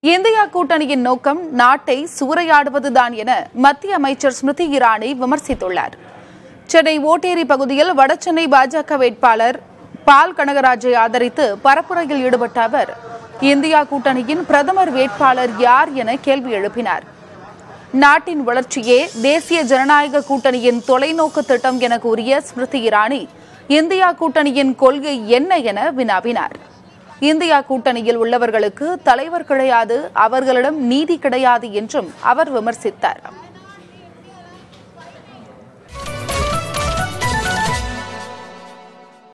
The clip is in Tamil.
இந்தியா கூட்டணியின் நோக்கம் நாட்டை சூறையாடுவதுதான் என மத்திய அமைச்சர் ஸ்மிருதி இரானி விமர்சித்துள்ளார் சென்னை ஓட்டேரி பகுதியில் வடசென்னை பாஜக வேட்பாளர் பால் கனகராஜை ஆதரித்து பரப்புரையில் ஈடுபட்ட அவர் இந்தியா கூட்டணியின் பிரதமர் வேட்பாளர் யார் என கேள்வி எழுப்பினார் நாட்டின் வளர்ச்சியே தேசிய ஜனநாயக கூட்டணியின் தொலைநோக்கு திட்டம் என கூறிய ஸ்மிருதி இரானி இந்தியா கூட்டணியின் கொள்கை என்ன என வினாவினார் இந்தியா கூட்டணியில் உள்ளவர்களுக்கு தலைவர் கிடையாது அவர்களிடம் நீதி கிடையாது என்றும் அவர் விமர்சித்தார்